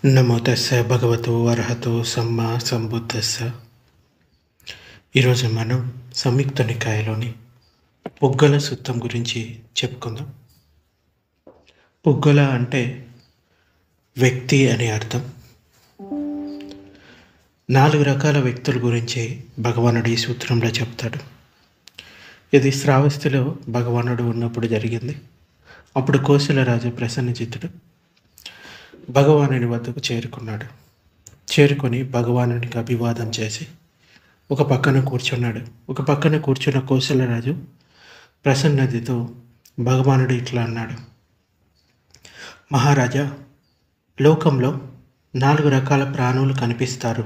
నమో తస్స భగవతో అర్హతో సమ్మా సంబుద్ధస్స ఈరోజు మనం సంయుక్త నికాయలోని పుగ్గల సుత్తం గురించి చెప్పుకుందాం పుగ్గల అంటే వ్యక్తి అని అర్థం నాలుగు రకాల వ్యక్తుల గురించి భగవానుడు ఈ సూత్రంలో చెప్తాడు ఇది శ్రావస్తిలో భగవానుడు ఉన్నప్పుడు జరిగింది అప్పుడు కోశలరాజు ప్రసన్నచిత్తుడు భగవానుని వద్దకు చేరుకున్నాడు చేరుకొని భగవానునికి అభివాదం చేసి ఒక పక్కన కూర్చున్నాడు ఒక పక్కన కూర్చున్న కోశలరాజు ప్రసన్నదితో భగవానుడు ఇట్లా అన్నాడు మహారాజా లోకంలో నాలుగు రకాల ప్రాణులు కనిపిస్తారు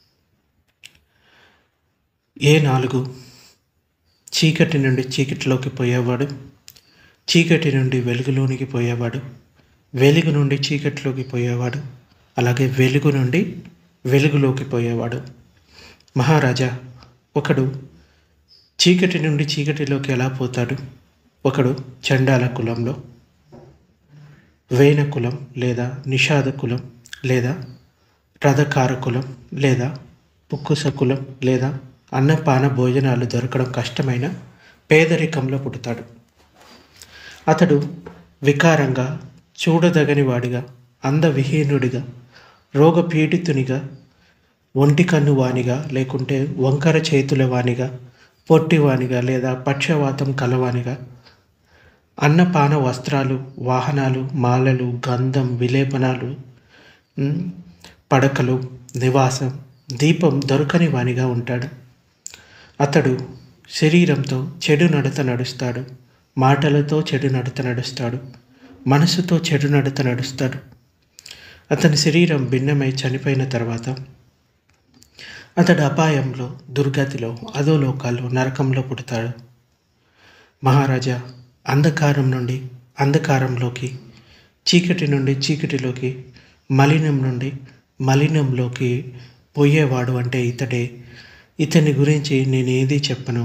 ఏ నాలుగు చీకటి నుండి చీకటిలోకి పోయేవాడు చీకటి నుండి వెలుగులోనికి పోయేవాడు వెలుగు నుండి చీకటిలోకి పోయేవాడు అలాగే వెలుగు నుండి వెలుగులోకి పోయేవాడు మహారాజా ఒకడు చీకటి నుండి చీకటిలోకి ఎలా పోతాడు ఒకడు చండాల కులంలో వేన కులం లేదా నిషాద కులం లేదా రథకార కులం లేదా పుక్కుస కులం లేదా అన్నపాన భోజనాలు దొరకడం కష్టమైన పేదరికంలో పుడతాడు అతడు వికారంగా చూడదగని వాడిగా అందవిహీనుడిగా రోగపీడితునిగా ఒంటి కన్ను వానిగా లేకుంటే వంకర చేతుల వానిగా పొట్టివానిగా లేదా పక్షవాతం కలవానిగా అన్నపాన వస్త్రాలు వాహనాలు మాలలు గంధం విలేపనాలు ఉమ్, పడకలు నివాసం దీపం దొరకని వానిగా ఉంటాడు అతడు శరీరంతో చెడు నడత నడుస్తాడు మాటలతో చెడు నడత నడుస్తాడు మనసుతో చెడు నడత నడుస్తాడు అతని శరీరం భిన్నమై చనిపోయిన తర్వాత అతడు అపాయంలో దుర్గతిలో అధోలోకాల్లో నరకంలో పుడతాడు మహారాజా అంధకారం నుండి అంధకారంలోకి చీకటి నుండి చీకటిలోకి మలినం నుండి మలినంలోకి పోయేవాడు అంటే ఇతడే ఇతని గురించి నేనేది చెప్పను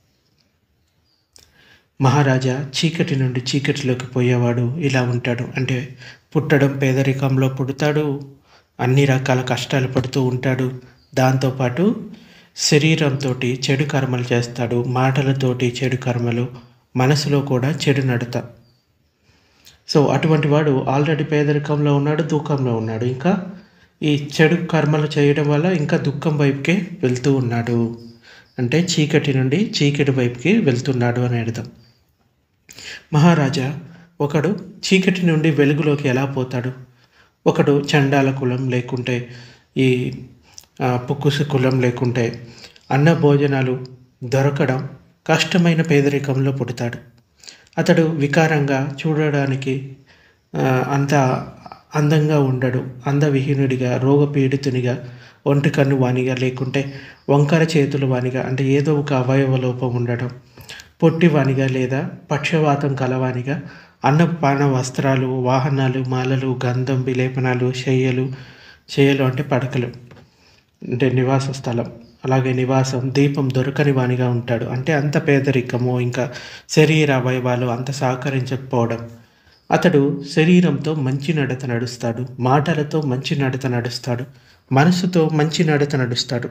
మహారాజా చీకటి నుండి చీకటిలోకి పోయేవాడు ఇలా ఉంటాడు అంటే పుట్టడం పేదరికంలో పుడతాడు అన్ని రకాల కష్టాలు పడుతూ ఉంటాడు దాంతోపాటు శరీరంతో చెడు కర్మలు చేస్తాడు మాటలతోటి చెడు కర్మలు మనసులో కూడా చెడు నడత సో అటువంటి వాడు ఆల్రెడీ పేదరికంలో ఉన్నాడు దుఃఖంలో ఉన్నాడు ఇంకా ఈ చెడు కర్మలు చేయడం వల్ల ఇంకా దుఃఖం వైపుకే వెళ్తూ ఉన్నాడు అంటే చీకటి నుండి చీకటి వైపుకి వెళ్తున్నాడు అని అర్థం మహారాజా ఒకడు చీకటి నుండి వెలుగులోకి ఎలా పోతాడు ఒకడు చండాల కులం లేకుంటే ఈ ఆ, పుక్కుసు కులం లేకుంటే అన్న భోజనాలు దొరకడం కష్టమైన పేదరికంలో పుడతాడు అతడు వికారంగా చూడడానికి ఆ, అంత అందంగా ఉండడు అందవిహీనుడిగా రోగపీడితునిగా ఒంటి కన్ను వానిగా లేకుంటే వంకర చేతులు వానిగా అంటే ఏదో ఒక అవయవ లోపం ఉండడం పొట్టివానిగా లేదా పక్షవాతం కలవానిగా అన్నపాన వస్త్రాలు వాహనాలు మాలలు గంధం విలేపనాలు శయ్యలు శయ్యలు అంటే పడకలు అంటే నివాస స్థలం అలాగే నివాసం దీపం దొరకని వానిగా ఉంటాడు అంటే అంత పేదరికము ఇంకా శరీర అవయవాలు అంత సహకరించకపోవడం అతడు శరీరంతో మంచి నడత నడుస్తాడు మాటలతో మంచి నడత నడుస్తాడు మనసుతో మంచి నడత నడుస్తాడు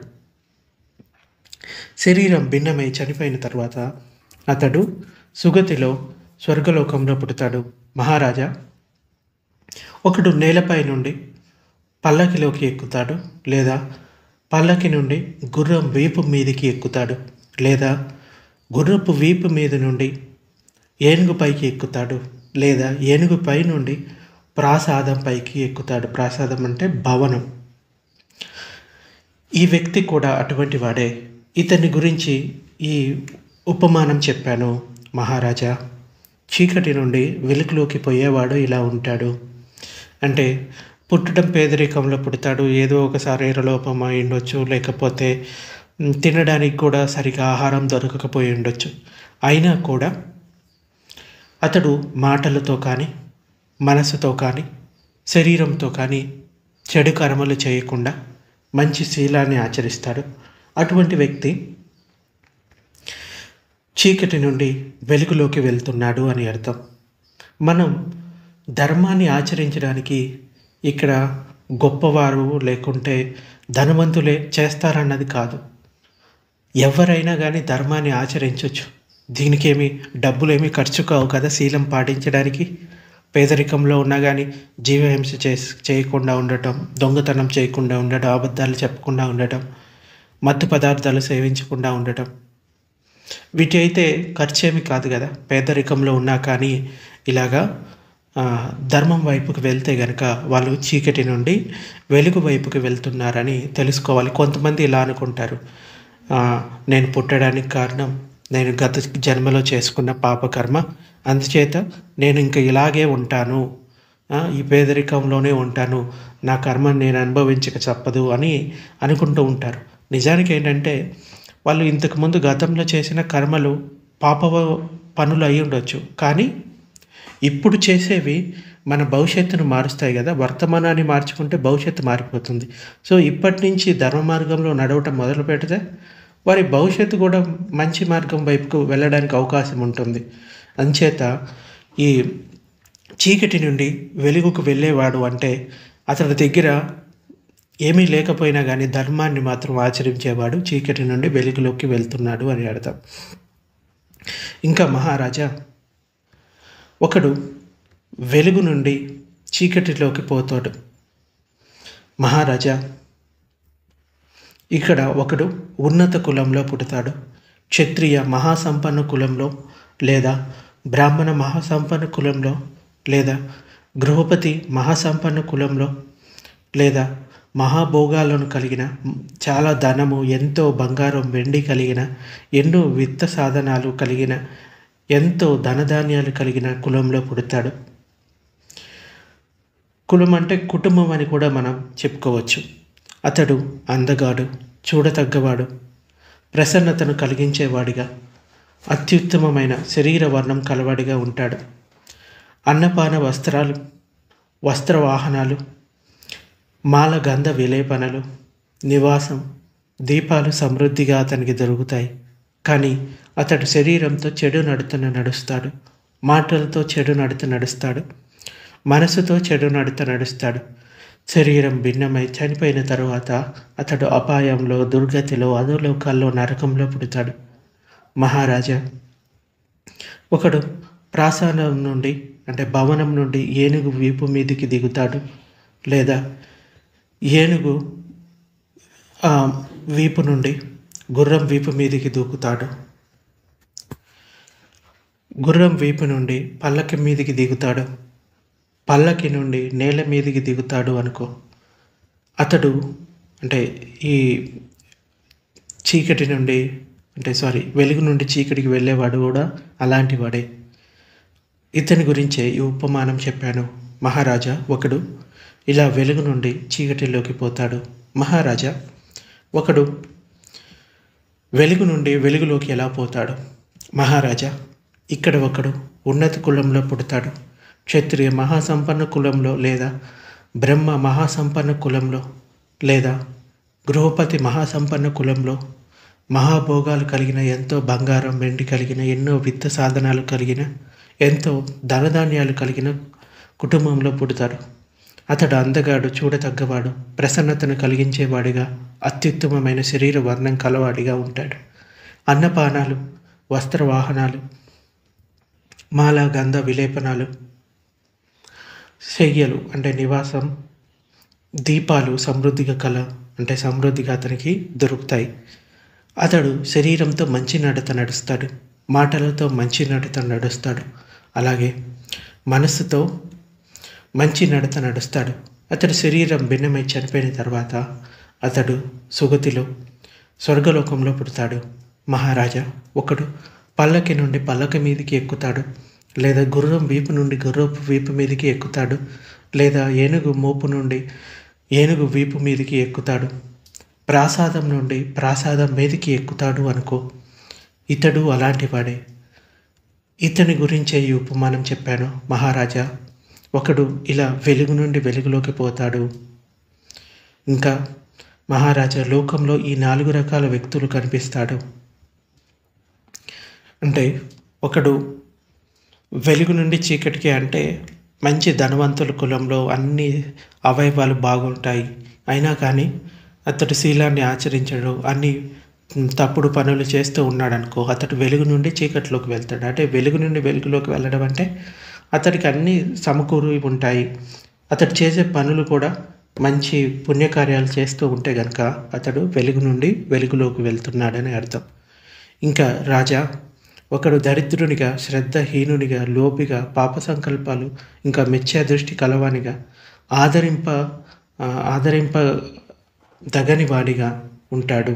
శరీరం భిన్నమై చనిపోయిన తర్వాత అతడు సుగతిలో స్వర్గలోకంలో పుడతాడు మహారాజా ఒకడు నేలపై నుండి పల్లకిలోకి ఎక్కుతాడు లేదా పల్లకి నుండి గుర్రం వీపు మీదికి ఎక్కుతాడు లేదా గుర్రపు వీపు మీద నుండి ఏనుగు పైకి ఎక్కుతాడు లేదా ఏనుగు పై నుండి ప్రాసాదం పైకి ఎక్కుతాడు ప్రాసాదం అంటే భవనం ఈ వ్యక్తి కూడా అటువంటి వాడే ఇతని గురించి ఈ ఉపమానం చెప్పాను మహారాజా చీకటి నుండి వెలుగులోకి పోయేవాడు ఇలా ఉంటాడు అంటే పుట్టడం పేదరికంలో పుడతాడు ఏదో ఒక శరీర లోపం అయి ఉండొచ్చు లేకపోతే మ్, తినడానికి కూడా సరిగా ఆహారం దొరకకపోయి ఉండొచ్చు అయినా కూడా అతడు మాటలతో కానీ మనసుతో కానీ శరీరంతో కానీ చెడు కర్మలు చేయకుండా మంచి శీలాన్ని ఆచరిస్తాడు అటువంటి వ్యక్తి చీకటి నుండి వెలుగులోకి వెళ్తున్నాడు అని అర్థం మనం ధర్మాన్ని ఆచరించడానికి ఇక్కడ గొప్పవారు లేకుంటే ధనవంతులే చేస్తారన్నది కాదు ఎవరైనా కానీ ధర్మాన్ని ఆచరించవచ్చు దీనికేమి డబ్బులేమి ఖర్చు కావు కదా శీలం పాటించడానికి పేదరికంలో ఉన్నా కానీ జీవహింస చే చేయకుండా ఉండటం దొంగతనం చేయకుండా ఉండటం అబద్ధాలు చెప్పకుండా ఉండటం మత్తు పదార్థాలు సేవించకుండా ఉండటం వీటి అయితే ఖర్చు ఏమి కాదు కదా పేదరికంలో ఉన్నా కానీ ఇలాగా ఆ, ధర్మం వైపుకి వెళ్తే గనక వాళ్ళు చీకటి నుండి వెలుగు వైపుకి వెళ్తున్నారని తెలుసుకోవాలి కొంతమంది ఇలా అనుకుంటారు ఆ, నేను పుట్టడానికి కారణం నేను గత జన్మలో చేసుకున్న పాపకర్మ అందుచేత నేను ఇంకా ఇలాగే ఉంటాను ఆ, ఈ పేదరికంలోనే ఉంటాను నా కర్మ నేను అనుభవించక తప్పదు అని అనుకుంటూ ఉంటారు నిజానికి ఏంటంటే వాళ్ళు ఇంతకుముందు గతంలో చేసిన కర్మలు పాప పనులు అయి ఉండొచ్చు కానీ ఇప్పుడు చేసేవి మన భవిష్యత్తును మారుస్తాయి కదా వర్తమానాన్ని మార్చుకుంటే భవిష్యత్తు మారిపోతుంది సో ఇప్పటి నుంచి ధర్మ మార్గంలో నడవటం మొదలు పెడితే వారి భవిష్యత్తు కూడా మంచి మార్గం వైపుకు వెళ్ళడానికి అవకాశం ఉంటుంది అంచేత ఈ చీకటి నుండి వెలుగుకు వెళ్ళేవాడు అంటే అతని దగ్గర ఏమీ లేకపోయినా కానీ ధర్మాన్ని మాత్రం ఆచరించేవాడు చీకటి నుండి వెలుగులోకి వెళ్తున్నాడు అని అర్థం ఇంకా మహారాజా ఒకడు వెలుగు నుండి చీకటిలోకి పోతాడు మహారాజా ఇక్కడ ఒకడు ఉన్నత కులంలో పుడతాడు క్షత్రియ మహాసంపన్న కులంలో లేదా బ్రాహ్మణ మహాసంపన్న కులంలో లేదా గృహపతి మహాసంపన్న కులంలో లేదా మహాభోగాలను కలిగిన చాలా ధనము ఎంతో బంగారం వెండి కలిగిన ఎన్నో విత్త సాధనాలు కలిగిన ఎంతో ధనధాన్యాలు కలిగిన కులంలో పుడతాడు కులం అంటే కుటుంబం అని కూడా మనం చెప్పుకోవచ్చు అతడు అందగాడు చూడతగ్గవాడు ప్రసన్నతను కలిగించేవాడిగా అత్యుత్తమమైన శరీర వర్ణం కలవాడిగా ఉంటాడు అన్నపాన వస్త్రాలు వస్త్ర వాహనాలు మాల గంధ విలేపనలు నివాసం దీపాలు సమృద్ధిగా అతనికి దొరుకుతాయి కానీ అతడు శరీరంతో చెడు నడుతున్న నడుస్తాడు మాటలతో చెడు నడుత నడుస్తాడు మనసుతో చెడు నడుత నడుస్తాడు శరీరం భిన్నమై చనిపోయిన తరువాత అతడు అపాయంలో దుర్గతిలో అధోలోకాల్లో నరకంలో పుడతాడు మహారాజా ఒకడు ప్రాసాదం నుండి అంటే భవనం నుండి ఏనుగు వీపు మీదికి దిగుతాడు లేదా ఏనుగు ఆ, వీపు నుండి గుర్రం వీపు మీదికి దూకుతాడు గుర్రం వీపు నుండి పల్లకి మీదికి దిగుతాడు పల్లకి నుండి నేల మీదికి దిగుతాడు అనుకో అతడు అంటే ఈ చీకటి నుండి అంటే సారీ వెలుగు నుండి చీకటికి వెళ్ళేవాడు కూడా అలాంటి వాడే ఇతని గురించే ఈ ఉపమానం చెప్పాను మహారాజా ఒకడు ఇలా వెలుగు నుండి చీకటిలోకి పోతాడు మహారాజా ఒకడు వెలుగు నుండి వెలుగులోకి ఎలా పోతాడు మహారాజా ఇక్కడ ఒకడు ఉన్నత కులంలో పుడతాడు క్షత్రియ మహాసంపన్న కులంలో లేదా బ్రహ్మ మహాసంపన్న కులంలో లేదా గృహపతి మహాసంపన్న కులంలో మహాభోగాలు కలిగిన ఎంతో బంగారం వెండి కలిగిన ఎన్నో విత్త సాధనాలు కలిగిన ఎంతో ధనధాన్యాలు కలిగిన కుటుంబంలో పుడతాడు అతడు అందగాడు చూడతగ్గవాడు ప్రసన్నతను కలిగించేవాడిగా అత్యుత్తమమైన శరీర వర్ణం కలవాడిగా ఉంటాడు అన్నపానాలు వస్త్రవాహనాలు మాల గంధ విలేపనాలు శయ్యలు అంటే నివాసం దీపాలు సమృద్ధిగా కల అంటే సమృద్ధిగా అతనికి దొరుకుతాయి అతడు శరీరంతో మంచి నడత నడుస్తాడు మాటలతో మంచి నడత నడుస్తాడు అలాగే మనస్సుతో మంచి నడత నడుస్తాడు అతడి శరీరం భిన్నమై చనిపోయిన తర్వాత అతడు సుగతిలో స్వర్గలోకంలో పుడతాడు మహారాజా ఒకడు పల్లకి నుండి పల్లకి మీదకి ఎక్కుతాడు లేదా గుర్రం వీపు నుండి గుర్రపు వీపు మీదకి ఎక్కుతాడు లేదా ఏనుగు మోపు నుండి ఏనుగు వీపు మీదకి ఎక్కుతాడు ప్రాసాదం నుండి ప్రాసాదం మీదకి ఎక్కుతాడు అనుకో ఇతడు అలాంటి వాడే ఇతని గురించే ఈ ఉపమానం చెప్పాను మహారాజా ఒకడు ఇలా వెలుగు నుండి వెలుగులోకి పోతాడు ఇంకా మహారాజా లోకంలో ఈ నాలుగు రకాల వ్యక్తులు కనిపిస్తాడు అంటే ఒకడు వెలుగు నుండి చీకటికి అంటే మంచి ధనవంతుల కులంలో అన్ని అవయవాలు బాగుంటాయి అయినా కానీ అతడు శీలాన్ని ఆచరించడు అన్ని తప్పుడు పనులు చేస్తూ ఉన్నాడు అనుకో అతడు వెలుగు నుండి చీకటిలోకి వెళ్తాడు అంటే వెలుగు నుండి వెలుగులోకి వెళ్ళడం అంటే అతడికి అన్ని సమకూరి ఉంటాయి అతడు చేసే పనులు కూడా మంచి పుణ్యకార్యాలు చేస్తూ ఉంటే గనక అతడు వెలుగు నుండి వెలుగులోకి వెళ్తున్నాడని అర్థం ఇంకా రాజా ఒకడు దరిద్రునిగా శ్రద్ధహీనునిగా లోపిగా పాప సంకల్పాలు ఇంకా మిథ్యా దృష్టి కలవానిగా ఆదరింప ఆ, ఆదరింప దగని వాడిగా ఉంటాడు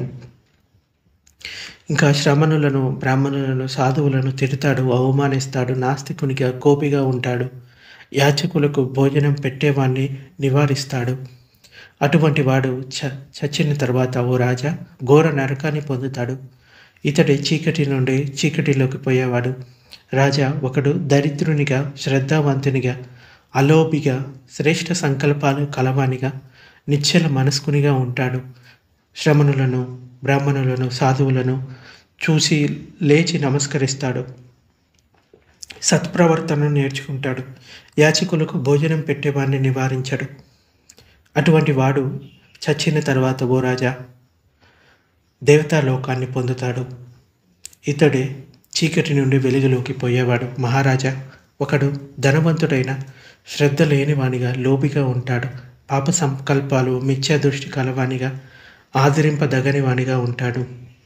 ఇంకా శ్రమణులను బ్రాహ్మణులను సాధువులను తిడతాడు అవమానిస్తాడు నాస్తికునిగా కోపిగా ఉంటాడు యాచకులకు భోజనం పెట్టేవాణ్ణి నివారిస్తాడు అటువంటి వాడు చ చచ్చిన తర్వాత ఓ రాజా ఘోర నరకాన్ని పొందుతాడు ఇతడి చీకటి నుండి చీకటిలోకి పోయేవాడు రాజా ఒకడు దరిద్రునిగా శ్రద్ధావంతునిగా అలోపిగా శ్రేష్ఠ సంకల్పాలు కలవానిగా నిశ్చల మనస్కునిగా ఉంటాడు శ్రమణులను బ్రాహ్మణులను సాధువులను చూసి లేచి నమస్కరిస్తాడు సత్ప్రవర్తనను నేర్చుకుంటాడు యాచకులకు భోజనం పెట్టేవాడిని నివారించడు అటువంటి వాడు చచ్చిన తర్వాత ఓ రాజా దేవతాలోకాన్ని పొందుతాడు ఇతడే చీకటి నుండి వెలుగులోకి పోయేవాడు మహారాజా ఒకడు ధనవంతుడైన శ్రద్ధ లేనివానిగా లోబిగా ఉంటాడు పాప సంకల్పాలు మిథ్యా దృష్టి కలవానిగా ఆదరింపదగని వానిగా ఉంటాడు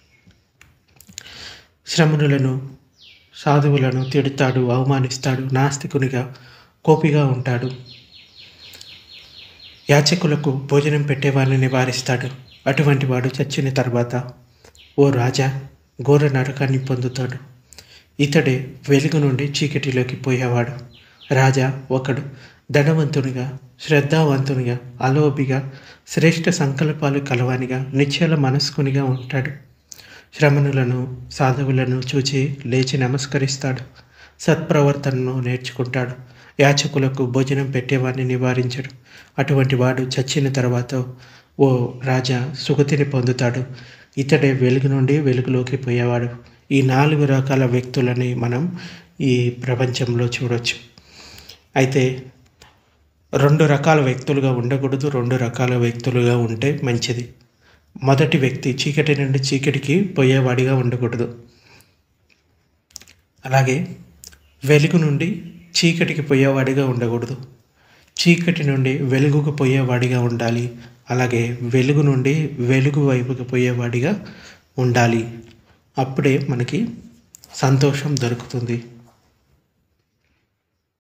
శ్రమణులను సాధువులను తిడతాడు అవమానిస్తాడు నాస్తికునిగా కోపిగా ఉంటాడు యాచకులకు భోజనం పెట్టేవారిని నివారిస్తాడు అటువంటి వాడు చచ్చిన తర్వాత ఓ రాజా ఘోర నరకాన్ని పొందుతాడు ఇతడే వెలుగు నుండి చీకటిలోకి పోయేవాడు రాజా ఒకడు ధనవంతునిగా శ్రద్ధావంతునిగా అలోబిగా శ్రేష్ఠ సంకల్పాలు కలవానిగా నిశ్చల మనస్కునిగా ఉంటాడు శ్రమణులను సాధువులను చూచి లేచి నమస్కరిస్తాడు సత్ప్రవర్తనను నేర్చుకుంటాడు యాచకులకు భోజనం పెట్టేవాడిని నివారించడు అటువంటి వాడు చచ్చిన తర్వాత ఓ రాజా సుగతిని పొందుతాడు ఇతడే వెలుగు నుండి వెలుగులోకి పోయేవాడు ఈ నాలుగు రకాల వ్యక్తులని మనం ఈ ప్రపంచంలో చూడొచ్చు అయితే రెండు రకాల వ్యక్తులుగా ఉండకూడదు రెండు రకాల వ్యక్తులుగా ఉంటే మంచిది మొదటి వ్యక్తి చీకటి నుండి చీకటికి పోయేవాడిగా ఉండకూడదు అలాగే వెలుగు నుండి చీకటికి పోయేవాడిగా ఉండకూడదు చీకటి నుండి వెలుగుకు పోయేవాడిగా ఉండాలి అలాగే వెలుగు నుండి వెలుగు వైపుకి పోయేవాడిగా ఉండాలి అప్పుడే మనకి సంతోషం దొరుకుతుంది